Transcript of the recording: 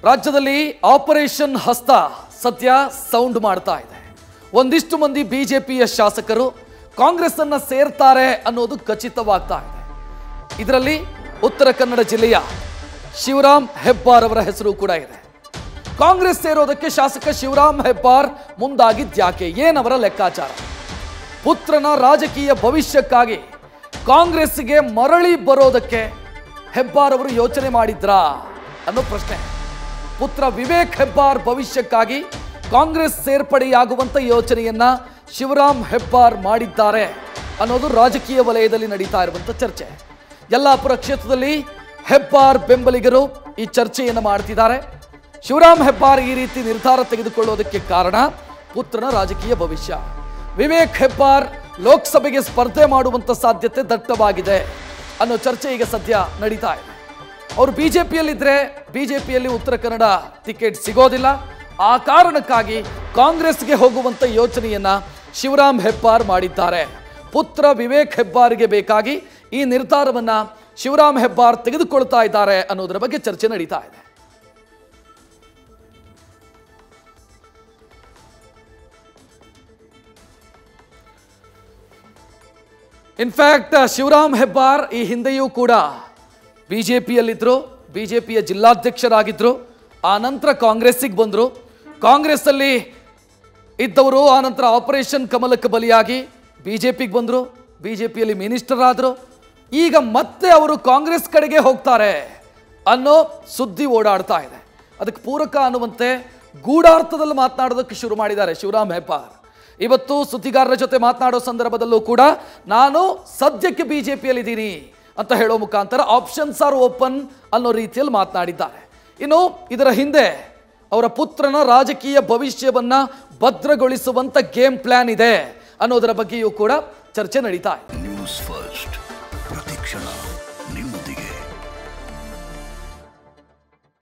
ರಾಜ್ಯದಲ್ಲಿ ಆಪರೇಷನ್ ಹಸ್ತ ಸದ್ಯ ಸೌಂಡ್ ಮಾಡ್ತಾ ಇದೆ ಒಂದಿಷ್ಟು ಮಂದಿ ಬಿಜೆಪಿಯ ಶಾಸಕರು ಕಾಂಗ್ರೆಸ್ ಅನ್ನ ಸೇರ್ತಾರೆ ಅನ್ನೋದು ಖಚಿತವಾಗ್ತಾ ಇದೆ ಇದರಲ್ಲಿ ಉತ್ತರ ಕನ್ನಡ ಜಿಲ್ಲೆಯ ಶಿವರಾಮ್ ಹೆಬ್ಬಾರ್ ಅವರ ಹೆಸರು ಕೂಡ ಇದೆ ಕಾಂಗ್ರೆಸ್ ಸೇರೋದಕ್ಕೆ ಶಾಸಕ ಶಿವರಾಮ್ ಹೆಬ್ಬಾರ್ ಮುಂದಾಗಿದ್ಯಾಕೆ ಏನವರ ಲೆಕ್ಕಾಚಾರ ಪುತ್ರನ ರಾಜಕೀಯ ಭವಿಷ್ಯಕ್ಕಾಗಿ ಕಾಂಗ್ರೆಸ್ಗೆ ಮರಳಿ ಬರೋದಕ್ಕೆ ಹೆಬ್ಬಾರ್ ಅವರು ಯೋಚನೆ ಮಾಡಿದ್ರಾ ಅನ್ನೋ ಪ್ರಶ್ನೆ ಪುತ್ರ ವಿವೇಕ್ ಹೆಬ್ಬಾರ್ ಭವಿಷ್ಯಕ್ಕಾಗಿ ಕಾಂಗ್ರೆಸ್ ಸೇರ್ಪಡೆಯಾಗುವಂತ ಯೋಚನೆಯನ್ನ ಶಿವರಾಮ್ ಹೆಬ್ಬಾರ್ ಮಾಡಿದ್ದಾರೆ ಅನ್ನೋದು ರಾಜಕೀಯ ವಲಯದಲ್ಲಿ ನಡೀತಾ ಇರುವಂತ ಚರ್ಚೆ ಯಲ್ಲಾಪುರ ಕ್ಷೇತ್ರದಲ್ಲಿ ಹೆಬ್ಬಾರ್ ಬೆಂಬಲಿಗರು ಈ ಚರ್ಚೆಯನ್ನು ಮಾಡ್ತಿದ್ದಾರೆ ಶಿವರಾಮ್ ಹೆಬ್ಬಾರ್ ಈ ರೀತಿ ನಿರ್ಧಾರ ತೆಗೆದುಕೊಳ್ಳೋದಕ್ಕೆ ಕಾರಣ ಪುತ್ರನ ರಾಜಕೀಯ ಭವಿಷ್ಯ ವಿವೇಕ್ ಹೆಬ್ಬಾರ್ ಲೋಕಸಭೆಗೆ ಸ್ಪರ್ಧೆ ಮಾಡುವಂತ ಸಾಧ್ಯತೆ ದಟ್ಟವಾಗಿದೆ ಅನ್ನೋ ಚರ್ಚೆ ಈಗ ಸದ್ಯ ನಡೀತಾ ಇದೆ ಅವರು ಬಿಜೆಪಿಯಲ್ಲಿದ್ದರೆ ಬಿಜೆಪಿಯಲ್ಲಿ ಉತ್ತರ ಕನ್ನಡ ಟಿಕೆಟ್ ಸಿಗೋದಿಲ್ಲ ಆ ಕಾರಣಕ್ಕಾಗಿ ಕಾಂಗ್ರೆಸ್ಗೆ ಹೋಗುವಂತ ಯೋಚನೆಯನ್ನ ಶಿವರಾಮ್ ಹೆಬ್ಬಾರ್ ಮಾಡಿದ್ದಾರೆ ಪುತ್ರ ವಿವೇಕ್ ಹೆಬ್ಬಾರ್ಗೆ ಬೇಕಾಗಿ ಈ ನಿರ್ಧಾರವನ್ನ ಶಿವರಾಮ್ ಹೆಬ್ಬಾರ್ ತೆಗೆದುಕೊಳ್ತಾ ಇದ್ದಾರೆ ಅನ್ನೋದರ ಬಗ್ಗೆ ಚರ್ಚೆ ನಡೀತಾ ಇದೆ ಇನ್ಫ್ಯಾಕ್ಟ್ ಶಿವರಾಮ್ ಹೆಬ್ಬಾರ್ ಈ ಹಿಂದೆಯೂ ಕೂಡ ಬಿ ಜೆ ಪಿಯಲ್ಲಿದ್ದರು ಬಿ ಜೆ ಪಿಯ ಜಿಲ್ಲಾಧ್ಯಕ್ಷರಾಗಿದ್ದರು ಆ ನಂತರ ಕಾಂಗ್ರೆಸ್ಸಿಗೆ ಬಂದರು ಕಾಂಗ್ರೆಸ್ಸಲ್ಲಿ ಇದ್ದವರು ಆ ನಂತರ ಆಪರೇಷನ್ ಕಮಲಕ್ಕೆ ಬಲಿಯಾಗಿ ಬಿ ಜೆ ಪಿಗೆ ಬಂದರು ಬಿ ಜೆ ಪಿಯಲ್ಲಿ ಮಿನಿಸ್ಟರ್ ಆದರು ಈಗ ಮತ್ತೆ ಅವರು ಕಾಂಗ್ರೆಸ್ ಕಡೆಗೆ ಹೋಗ್ತಾರೆ ಅನ್ನೋ ಸುದ್ದಿ ಓಡಾಡ್ತಾ ಇದೆ ಅದಕ್ಕೆ ಪೂರಕ ಅನ್ನುವಂತೆ ಗೂಢಾರ್ಥದಲ್ಲಿ ಮಾತನಾಡೋದಕ್ಕೆ ಶುರು ಮಾಡಿದ್ದಾರೆ ಶಿವರಾಮ್ ಹೆಬ್ಬಾರ್ ಇವತ್ತು ಸುದ್ದಿಗಾರರ ಜೊತೆ ಮಾತನಾಡೋ ಸಂದರ್ಭದಲ್ಲೂ ಕೂಡ ನಾನು ಸದ್ಯಕ್ಕೆ ಬಿ ಜೆ ಪಿಯಲ್ಲಿದ್ದೀನಿ ಅಂತ ಹೇಳೋ ಮುಖಾಂತರ ಆಪ್ಷನ್ಸ್ ಆರ್ ಓಪನ್ ಅನ್ನೋ ರೀತಿಯಲ್ಲಿ ಮಾತನಾಡಿದ್ದಾರೆ ಇನ್ನು ಇದರ ಹಿಂದೆ ಅವರ ಪುತ್ರನ ರಾಜಕೀಯ ಭವಿಷ್ಯವನ್ನ ಭದ್ರಗೊಳಿಸುವಂತ ಗೇಮ್ ಪ್ಲಾನ್ ಇದೆ ಅನ್ನೋದರ ಬಗ್ಗೆಯೂ ಕೂಡ ಚರ್ಚೆ ನಡೀತಾ ಇದೆ ನ್ಯೂಸ್ ಫಸ್ಟ್ ಪ್ರತಿಕ್ಷಣ ನಿಮ್ಮೊಂದಿಗೆ